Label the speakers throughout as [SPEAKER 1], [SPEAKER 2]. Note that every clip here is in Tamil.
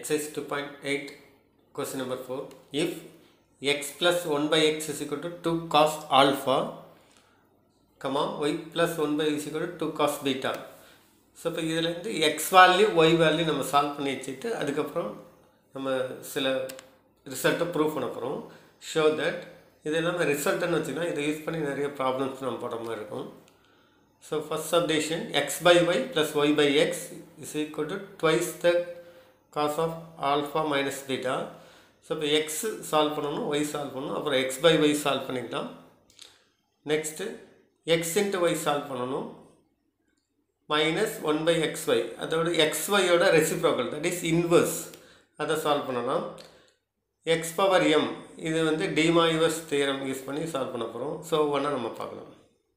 [SPEAKER 1] Exercise 2.8, question number 4. If x plus 1 by x is equal to 2 cos alpha, comma, y plus 1 by y is equal to 2 cos beta. So இப்போ இதுலேருந்து எக்ஸ் வேல்யூ ஒய் வேல்யூ நம்ம சால்வ் பண்ணி வச்சுட்டு அதுக்கப்புறம் நம்ம சில ரிசல்ட்டை ப்ரூவ் பண்ண போகிறோம் ஷோ தட் இது எல்லாமே ரிசல்ட்டுன்னு வச்சுன்னா இதை யூஸ் பண்ணி நிறைய ப்ராப்ளம்ஸ் நம்ம போடுற மாதிரி இருக்கும் so first substitution X by Y plus Y by X is equal to twice the cos of alpha minus beta so இப்போ எக்ஸ் சால்வ் பண்ணணும் ஒய் சால்வ் பண்ணணும் அப்புறம் எக்ஸ் பை ஒய் சால்வ் பண்ணிக்கலாம் next X into Y solve பண்ணணும் minus one by X Y அதோட எக்ஸ் ஒய்யோட ரெசிப்ரோக்கல் தட் இஸ் இன்வர்ஸ் அதை சால்வ் பண்ணலாம் எக்ஸ் பவர் எம் இது வந்து டிமாயுவர்ஸ் தியரம் யூஸ் பண்ணி சால்வ் பண்ண போகிறோம் ஸோ ஒன்றா நம்ம பார்க்கலாம்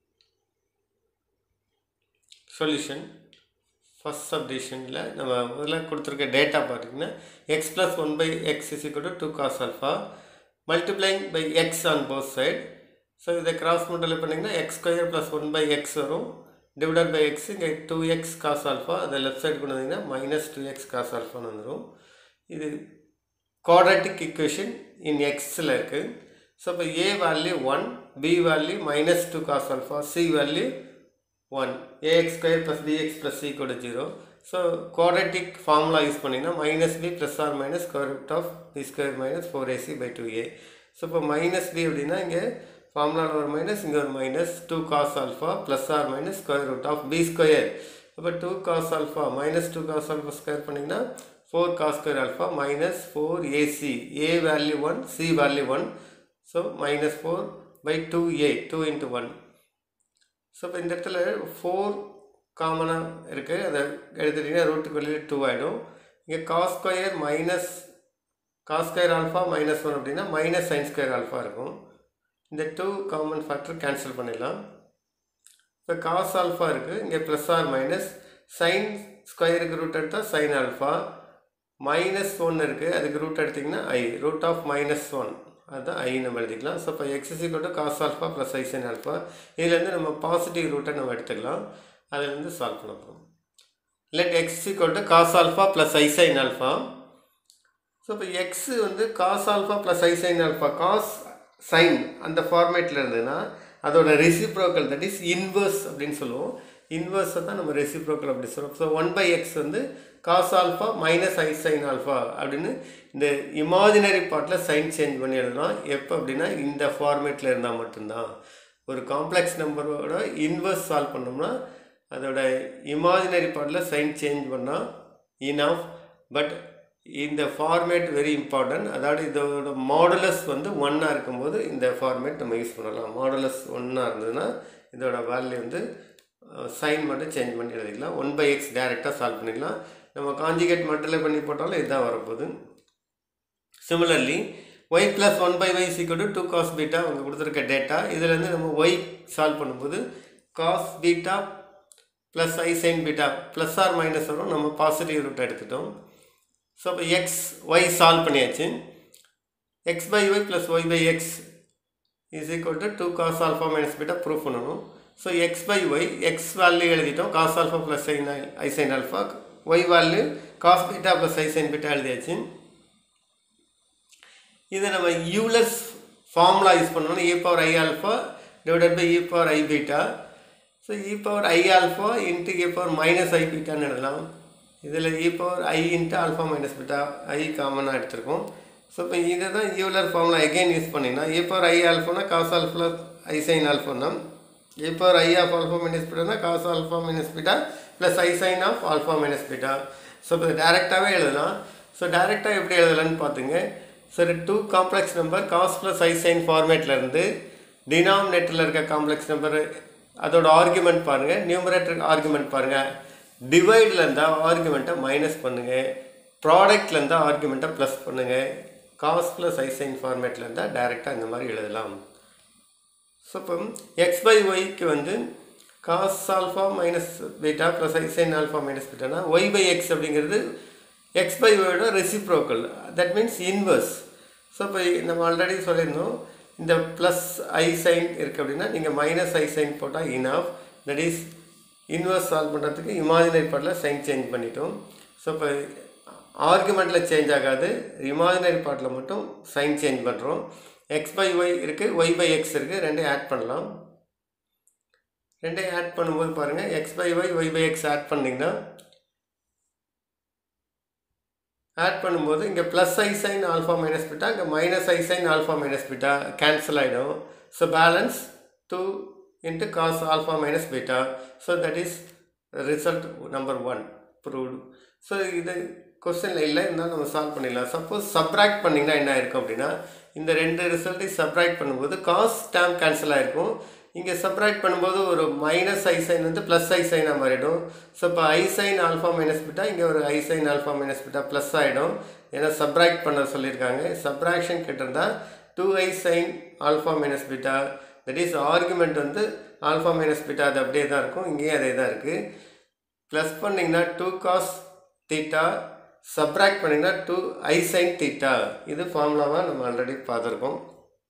[SPEAKER 1] சொல்யூஷன் ஃபஸ்ட் சப்டிஷனில் நம்ம முதல்ல கொடுத்துருக்க டேட்டா பார்த்தீங்கன்னா X plus one by X is equal to two cos alpha multiplying by X on both side so இதை கிராஸ் மல்டிப்ளை பண்ணிங்கன்னா X square plus one by X வரும் டிவைடட் பை எக்ஸ் இங்கே டூ எக்ஸ் காஸ் ஆல்ஃபா அதை லெஃப்ட் சைடு கொண்டு வந்தீங்கன்னா மைனஸ் டூ எக்ஸ் காஸ் ஆல்ஃபான்னு வந்துடும் இது குவாட்ரட்டிக் இக்குவேஷன் இன் எக்ஸில் இருக்குது ஸோ இப்போ A value one B value minus two cos alpha C value one AX square plus BX plus C கூட zero so quadratic formula use பண்ணிங்கன்னா minus B plus or minus square root of B square minus four AC by two A so இப்போ மைனஸ் பி அப்படின்னா இங்கே ஃபார்முலாவில் ஒரு மைனஸ் இங்கே ஒரு minus two cos alpha plus or minus square root of B square அப்போ two cos alpha minus two cos alpha square பண்ணிங்கன்னா four cos square alpha minus four AC A value one C value one so minus four by two A two into one so இப்போ இந்த இடத்துல ஃபோர் காமனாக இருக்குது அதை எடுத்துட்டிங்கன்னா ரூட்டுக்கு வெளியில் டூ ஆகிடும் இங்கே cos square minus cos square alpha minus one அப்படின்னா மைனஸ் சைன் ஸ்கொயர் ஆல்ஃபா இருக்கும் இந்த டூ காமன் ஃபேக்டர் கேன்சல் பண்ணிடலாம் இப்போ காஸ் ஆல்ஃபா இருக்குது இங்கே ப்ளஸ் ஆர் மைனஸ் சைன் ஸ்கொயருக்கு ரூட் எடுத்தால் சைன் ஆல்ஃபா மைனஸ் ஒன் இருக்குது அதுக்கு ரூட் எடுத்திங்கன்னா I root of minus one அதுதான் ஐ நம்ம எழுதிக்கலாம் ஸோ இப்போ X is equal cos alpha plus ஐ சைன் ஆல்ஃபா இதுலேருந்து நம்ம பாசிட்டிவ் ரூட்டை நம்ம எடுத்துக்கலாம் அதுலேருந்து சால்வ் பண்ண போகிறோம் let X equal to cos alpha plus I sign alpha so இப்போ எக்ஸ் வந்து காஸ் ஆல்ஃபா ப்ளஸ் ஐ சைன் ஆல்ஃபா காஸ் சைன் அந்த ஃபார்மேட்டில் இருந்ததுன்னா அதோட ரெசிப்ரோக்கல் தட் இஸ் இன்வர்ஸ் அப்படின்னு சொல்லுவோம் இன்வர்ஸை தான் நம்ம ரெசிப்ரோக்கல் அப்படி சொல்லுவோம் ஸோ ஒன் பை எக்ஸ் வந்து காஸ் ஆல்ஃபா மைனஸ் ஐ சைன் ஆல்ஃபா அப்படின்னு இந்த இமாஜினரி பார்ட்டில் சைன் சேஞ்ச் பண்ணி எழுதலாம் எப்போ அப்படின்னா இந்த ஃபார்மேட்டில் இருந்தால் மட்டும்தான் ஒரு காம்ப்ளெக்ஸ் நம்பரோட இன்வர்ஸ் சால்வ் பண்ணோம்னா அதோட இமாஜினரி பார்ட்டில் சைன் சேஞ்ச் பண்ணால் இனஃப் பட் இந்த ஃபார்மேட் வெரி இம்பார்ட்டன்ட் அதாவது இதோட மாடுலஸ் வந்து ஒன்னாக இருக்கும்போது இந்த ஃபார்மேட் நம்ம யூஸ் பண்ணலாம் மாடுலஸ் ஒன்னாக இருந்ததுன்னா இதோட வேல்யூ வந்து சைன் மட்டும் சேஞ்ச் பண்ணி எழுதிக்கலாம் ஒன் பை எக்ஸ் டேரெக்டாக சால்வ் பண்ணிக்கலாம் நம்ம காஞ்சிகேட் மட்டும் பண்ணி போட்டாலும் இதுதான் வரப்போகுது similarly Y plus one by Y சீக்கிரம் டு டூ காஸ் பீட்டா அவங்க கொடுத்துருக்க டேட்டா இதுலேருந்து நம்ம ஒய் சால்வ் பண்ணும்போது cos beta plus I sign beta plus or minus வரும் நம்ம பாசிட்டிவ் ரூட் எடுத்துட்டோம் ஸோ இப்போ எக்ஸ் ஒய் சால்வ் பண்ணியாச்சு X by Y plus Y by X is equal to two cos alpha minus beta prove பண்ணணும் so x by y x value எழுதிட்டோம் cos alpha plus sine i sign alpha y value cos beta plus I sign beta எழுதியாச்சு இதை நம்ம யூலஸ் ஃபார்முலா யூஸ் பண்ணணும் e power i alpha divided by e power i beta so e power i alpha into e power minus i பீட்டான்னு எழுதலாம் இதில் e power i into alpha minus beta i காமனாக எடுத்திருக்கோம் ஸோ இப்போ இதை தான் யூலர் ஃபார்முலா எகெயின் யூஸ் பண்ணிங்கன்னா இ பவர் ஐ ஆல்ஃபானா காஸ் ஆல்ஃபா ஐ சைன் ஆல்ஃபானா e power i of alpha minus பீட்டானா cos alpha minus beta plus I sine of alpha minus beta so இப்போ டேரெக்டாகவே எழுதலாம் ஸோ டேரெக்டாக எப்படி எழுதலான்னு பார்த்துங்க சரி two complex number cos plus ஐ சைன் ஃபார்மேட்லேருந்து டினாமினேட்டரில் இருக்க காம்ப்ளெக்ஸ் நம்பர் அதோட ஆர்குமெண்ட் பாருங்கள் நியூமரேட்டர் ஆர்குமெண்ட் பாருங்கள் டிவைடில் இருந்தால் ஆர்குமெண்ட்டை மைனஸ் பண்ணுங்கள் ப்ராடக்டில் இருந்தால் ஆர்குமெண்ட்டை ப்ளஸ் பண்ணுங்கள் காஸ் ப்ளஸ் ஐ சைன் ஃபார்மேட்டில் இருந்தால் டைரெக்டாக இந்த மாதிரி எழுதலாம் ஸோ இப்போ எக்ஸ் பை ஒய்க்கு வந்து cos alpha minus beta plus ஐ சைன் ஆல்ஃபா மைனஸ் பீட்டானா ஒய் பை எக்ஸ் அப்படிங்கிறது எக்ஸ் பை ஒயோட reciprocal that means inverse so இப்போ நம்ம ஆல்ரெடி சொல்லியிருந்தோம் இந்த ப்ளஸ் ஐ சைன் இருக்குது அப்படின்னா நீங்கள் மைனஸ் ஐ சைன் போட்டால் enough that is inverse solve பண்ணுறதுக்கு இமாஜினரி பார்ட்டில் சைன் சேஞ்ச் பண்ணிட்டோம் ஸோ இப்போ ஆர்குமெண்ட்டில் சேஞ்ச் ஆகாது இமாஜினரி பார்ட்டில் மட்டும் சைன் சேஞ்ச் பண்ணுறோம் எக்ஸ் பை ஒய் இருக்குது ஒய் பை எக்ஸ் இருக்குது ரெண்டையும் ஆட் பண்ணலாம் ரெண்டையும் ஆட் பண்ணும்போது பாருங்கள் x by y y by x add பண்ணிங்கன்னா ஆட் பண்ணும்போது இங்கே ப்ளஸ் ஐ சைன் ஆல்ஃபா மைனஸ் பிட்டா இங்கே மைனஸ் ஐ sign alpha minus beta cancel ஆகிடும் so balance two into cos alpha minus beta so that is result number one proved so இது கொஸ்டினில் இல்லை இருந்தாலும் நம்ம சால்வ் பண்ணிடலாம் சப்போஸ் சப்ராக்ட் பண்ணிங்கன்னா என்ன ஆயிருக்கும் அப்படின்னா இந்த ரெண்டு ரிசல்ட்டையும் சப்ராக்ட் பண்ணும்போது காஸ் டேம் கேன்சல் ஆகிருக்கும் இங்கே சப்ராக்ட் பண்ணும்போது ஒரு மைனஸ் ஐ சைன் வந்து ப்ளஸ் ஐ சைனாக மாறிடும் ஸோ இப்போ i sign alpha minus beta இங்கே ஒரு i sign alpha minus beta plus ஆகிடும் ஏன்னா சப்ராக்ட் பண்ண சொல்லியிருக்காங்க சப்ராக்ஷன் கேட்டிருந்தா two i sign alpha minus beta that is argument வந்து ஆல்ஃபா மைனஸ் பிட்டா அது அப்படியே தான் இருக்கும் இங்கேயும் அதே தான் இருக்குது ப்ளஸ் பண்ணிங்கன்னா டூ காஸ் தீட்டா சப்ராக்ட் பண்ணிங்கன்னா டூ ஐ சைன் தீட்டா இது ஃபார்முலாவாக நம்ம ஆல்ரெடி பார்த்துருக்கோம்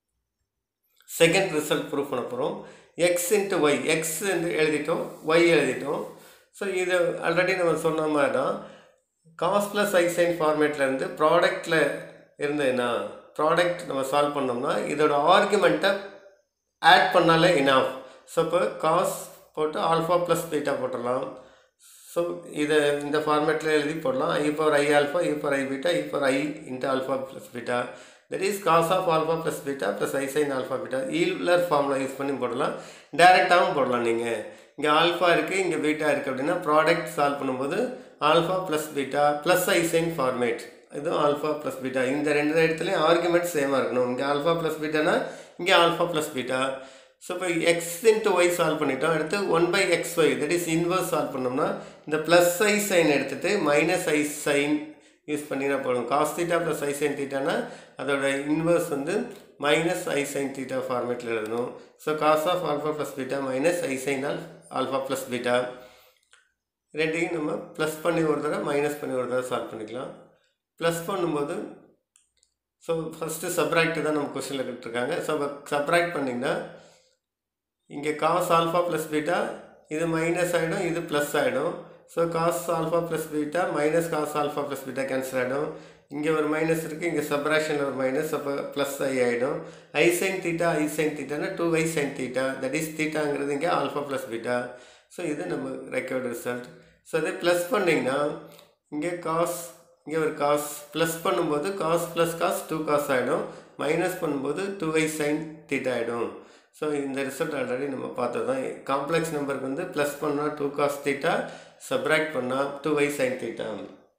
[SPEAKER 1] செகண்ட் ரிசல்ட் ப்ரூவ் பண்ண போகிறோம் எக்ஸ் இன்ட்டு ஒய் எக்ஸ் எழுதிட்டோம் ஒய் எழுதிட்டோம் ஸோ இது ஆல்ரெடி நம்ம சொன்ன மாதிரி தான் காஸ் ப்ளஸ் ஐ சைன் ஃபார்மேட்லேருந்து ப்ராடக்டில் இருந்ததுன்னா ப்ராடக்ட் நம்ம சால்வ் பண்ணோம்னா இதோட ஆர்குமெண்ட்டை ஆட் பண்ணாலே இனாஃப் ஸோ இப்போ காஸ் போட்டு ஆல்ஃபா ப்ளஸ் பீட்டா போட்டுடலாம் ஸோ இதை இந்த ஃபார்மேட்டில் எழுதி போடலாம் i power i alpha i power i beta i power i into alpha plus beta that is cos of alpha plus beta plus I sign alpha beta Euler formula use பண்ணி போடலாம் டேரெக்டாகவும் போடலாம் நீங்கள் இங்கே ஆல்ஃபா இருக்குது இங்கே பீட்டா இருக்குது அப்படின்னா ப்ராடக்ட் சால்வ் பண்ணும்போது ஆல்ஃபா ப்ளஸ் பீட்டா ப்ளஸ் ஐ சைன் ஃபார்மேட் இதுவும் ஆல்ஃபா ப்ளஸ் பீட்டா இந்த ரெண்டு இடத்துலையும் ஆர்குமெண்ட் சேமாக இருக்கணும் இங்கே ஆல்ஃபா ப்ளஸ் பீட்டானா இங்கே ஆல்ஃபா ப்ளஸ் பீட்டா ஸோ இப்போ எக்ஸ் இன்ட்டு ஒய் சால்வ் பண்ணிட்டோம் அடுத்து one by X y that is inverse solve பண்ணோம்னா இந்த ப்ளஸ் ஐ சைன் எடுத்துகிட்டு மைனஸ் ஐ சைன் யூஸ் பண்ணினா போதும் காஸ் தீட்டா ப்ளஸ் ஐ சைன் தீட்டானா அதோட இன்வர்ஸ் வந்து மைனஸ் ஐ சைன் தீட்டா ஃபார்மேட்டில் எழுதணும் so cos of alpha plus beta minus I sine all alpha plus beta ரெண்டையும் நம்ம ப்ளஸ் பண்ணி ஒரு தடவை மைனஸ் பண்ணி ஒரு தடவை சால்வ் பண்ணிக்கலாம் ப்ளஸ் பண்ணும்போது ஸோ ஃபஸ்ட்டு சப்ராக்ட் தான் நம்ம கொஸ்டினில் கேட்டிருக்காங்க ஸோ சப்ராக்ட் பண்ணிங்கன்னா இங்கே காஸ் ஆல்ஃபா ப்ளஸ் பீட்டா இது மைனஸ் ஆகிடும் இது ப்ளஸ் ஆகிடும் so cos alpha plus beta minus cos alpha plus beta cancel ஆகிடும் இங்கே ஒரு மைனஸ் இருக்குது இங்கே சப்ராக்ஷனில் ஒரு மைனஸ் அப்போ ப்ளஸ் ஐ ஆகிடும் i sine theta i sine தீட்டானா two i sine theta that is தீட்டாங்கிறது இங்கே ஆல்ஃபா ப்ளஸ் பீட்டா ஸோ இது நம்ம ரெக்கார்டு ரிசல்ட் ஸோ அதே ப்ளஸ் பண்ணிங்கன்னா இங்கே காஸ் இங்கே ஒரு காஸ் ப்ளஸ் பண்ணும்போது cos plus cos two cos ஆகிடும் மைனஸ் பண்ணும்போது டூ ஐ சைன் தீட்டா ஆகிடும் ஸோ இந்த ரிசல்ட் ஆல்ரெடி நம்ம பார்த்தது தான் காம்ப்ளெக்ஸ் நம்பருக்கு வந்து ப்ளஸ் பண்ணால் டூ காஸ் தீட்டா சப்ராக்ட் பண்ணால் two i sine theta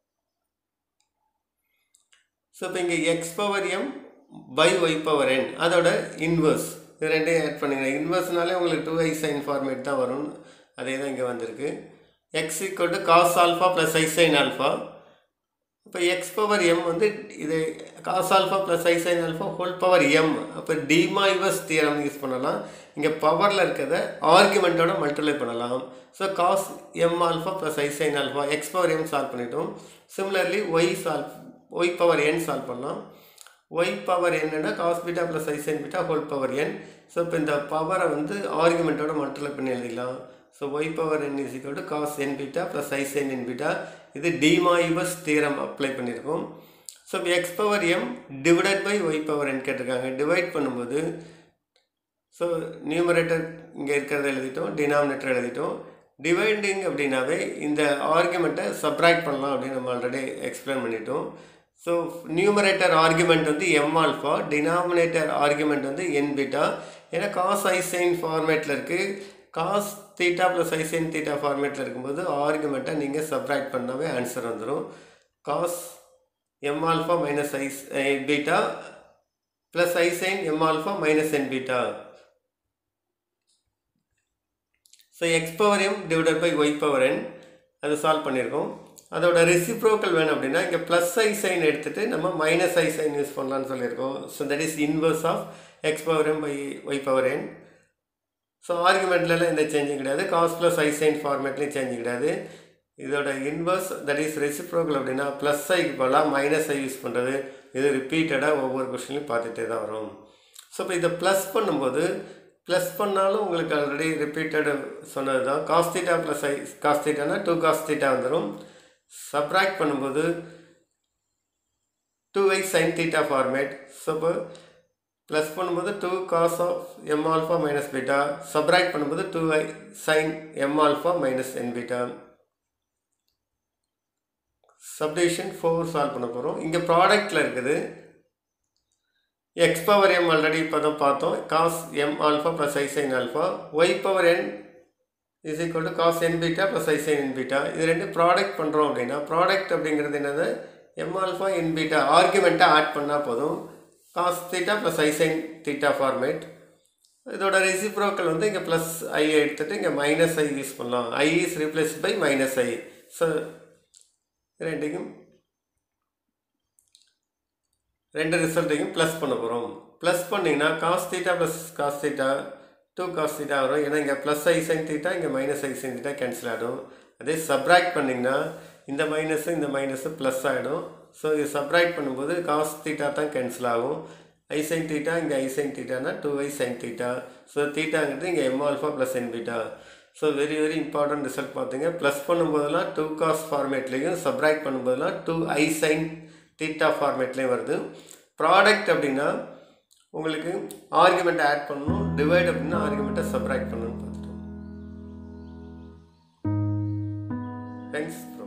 [SPEAKER 1] so இப்போ இங்கே x power m by y power n அதோட இன்வர்ஸ் இது ரெண்டையும் ஆட் பண்ணிங்க இன்வர்ஸ்னாலே உங்களுக்கு டூ ஐ சைன் ஃபார்மேட் தான் வரும் அதே தான் இங்கே வந்திருக்கு x equal to cos alpha plus I sign alpha இப்போ எக்ஸ் பவர் எம் வந்து இது காஸ் ஆல்ஃபா ப்ளஸ் ஐ sign alpha whole power m அப்போ டிமாய்வஸ் தியரம் யூஸ் பண்ணலாம் இங்கே பவரில் இருக்கிறத ஆர்குமெண்ட்டோட மல்டிப்ளை பண்ணலாம் so cos m alpha plus ஐ sign alpha x power m solve பண்ணிட்டோம் similarly y solve y power n solve பண்ணலாம் ஒய் பவர் என்னன்னா காஸ் பீட்டா ப்ளஸ் ஐ sign beta whole power n so இப்போ இந்த பவரை வந்து ஆர்குமெண்ட்டோட மல்டிப்ளை பண்ணி எழுதிக்கலாம் so y power n is equal to cos n beta plus I sign n beta இது டிமாய்வஸ் தியரம் அப்ளை பண்ணியிருக்கோம் so x power m divided by y power n கேட்டிருக்காங்க டிவைட் பண்ணும்போது ஸோ நியூமரேட்டர் இங்கே இருக்கிறத எழுதிட்டோம் டினாமினேட்டர் எழுதிட்டோம் டிவைடிங் அப்படின்னாவே இந்த ஆர்குமெண்ட்டை சப்ராக்ட் பண்ணலாம் அப்படின்னு நம்ம ஆல்ரெடி எக்ஸ்பிளைன் பண்ணிட்டோம் ஸோ நியூமரேட்டர் ஆர்குமெண்ட் வந்து எம் ஆல்ஃபா டினாமினேட்டர் ஆர்குமெண்ட் வந்து என் பீட்டா ஏன்னா காஸ் ஐசைன் ஃபார்மேட்டில் இருக்குது cos theta plus i sine theta ஃபார்மேட்டில் இருக்கும்போது ஆர்குமெண்ட்டை நீங்கள் சப்ராக்ட் பண்ணாவே ஆன்சர் வந்துடும் cos m alpha minus i beta plus i sine m alpha minus n beta so x power m divided by y power n அது சால்வ் பண்ணியிருக்கோம் அதோட ரெசிப்ரோக்கல் வேணும் அப்படின்னா இங்கே ப்ளஸ் ஐ சைன் எடுத்துகிட்டு நம்ம மைனஸ் ஐ சைன் யூஸ் பண்ணலான்னு சொல்லியிருக்கோம் so that is inverse of x power m by y power n so ஆர்குமெண்ட்லலாம் எந்த சேஞ்சும் கிடையாது காஸ் ப்ளஸ் ஐ சைன் ஃபார்மேட்லேயும் சேஞ்ச் கிடையாது இதோட இன்வர்ஸ் தட் இஸ் ரெசிப்ரோக்கல் அப்படின்னா ப்ளஸ் ஐக்கு போகலாம் மைனஸ் ஐ யூஸ் பண்ணுறது இது ரிப்பீட்டடாக ஒவ்வொரு கொஸ்டின்லையும் பார்த்துட்டே தான் வரும் ஸோ இப்போ இதை ப்ளஸ் பண்ணும்போது ப்ளஸ் பண்ணாலும் உங்களுக்கு ஆல்ரெடி ரிப்பீட்டடு சொன்னது தான் காஸ்தீட்டா ப்ளஸ் ஐ காஸ்தீட்டானா டூ காஸ்தீட்டா வந்துடும் சப்ராக்ட் பண்ணும்போது two i sine theta format so இப்போ ப்ளஸ் பண்ணும்போது two cos of m alpha minus beta subtract பண்ணும்போது two i sine m alpha minus n beta subdivision four solve பண்ண போகிறோம் இங்கே ப்ராடக்டில் இருக்குது எக்ஸ் பவர் எம் ஆல்ரெடி இப்போ தான் பார்த்தோம் cos m alpha plus I sign alpha y power n is equal to cos n beta plus I sign n beta இது ரெண்டு ப்ராடக்ட் பண்ணுறோம் அப்படின்னா ப்ராடக்ட் அப்படிங்கிறது என்னது எம் ஆல்ஃபா என் பீட்டா ஆர்குமெண்ட்டாக ஆட் பண்ணால் போதும் காஸ் தீட்டா ப்ளஸ் ஐ சைன் தீட்டா ஃபார்மேட் இதோட ரெசிப்ரோக்கல் வந்து இங்கே ப்ளஸ் ஐ எடுத்துகிட்டு இங்கே மைனஸ் ஐ யூஸ் பண்ணலாம் i is replace by minus i so ரெண்டையும் ரெண்டு ரிசல்ட்டையும் ப்ளஸ் பண்ண போகிறோம் ப்ளஸ் பண்ணிங்கன்னா cos theta plus cos theta two cos theta வரும் ஏன்னா இங்கே ப்ளஸ் ஐ சைன் தீட்டா இங்கே மைனஸ் ஐ சைன் தீட்டா கேன்சல் ஆகிடும் அதே சப்ராக்ட் பண்ணிங்கன்னா இந்த மைனஸு இந்த மைனஸு ப்ளஸ் ஆகிடும் ஸோ இது சப்ராக்ட் பண்ணும்போது காஸ் தீட்டா தான் கேன்சல் ஆகும் ஐ சைன் தீட்டா இங்கே ஐ சைன் தீட்டானா two i sine theta so தீட்டாங்கிறது இங்கே m alpha plus n beta so very very important result பார்த்தீங்க ப்ளஸ் பண்ணும்போதெல்லாம் டூ காஸ் ஃபார்மேட்லேயும் சப்ராக்ட் பண்ணும்போதெல்லாம் டூ ஐ சைன் தீட்டா ஃபார்மேட்லேயும் வருது ப்ராடக்ட் அப்படின்னா உங்களுக்கு ஆர்குமெண்ட் ஆட் பண்ணணும் டிவைட் அப்படின்னா ஆர்குமெண்ட்டை சப்ராக்ட் பண்ணணும்னு பார்த்துட்டோம் தேங்க்ஸ்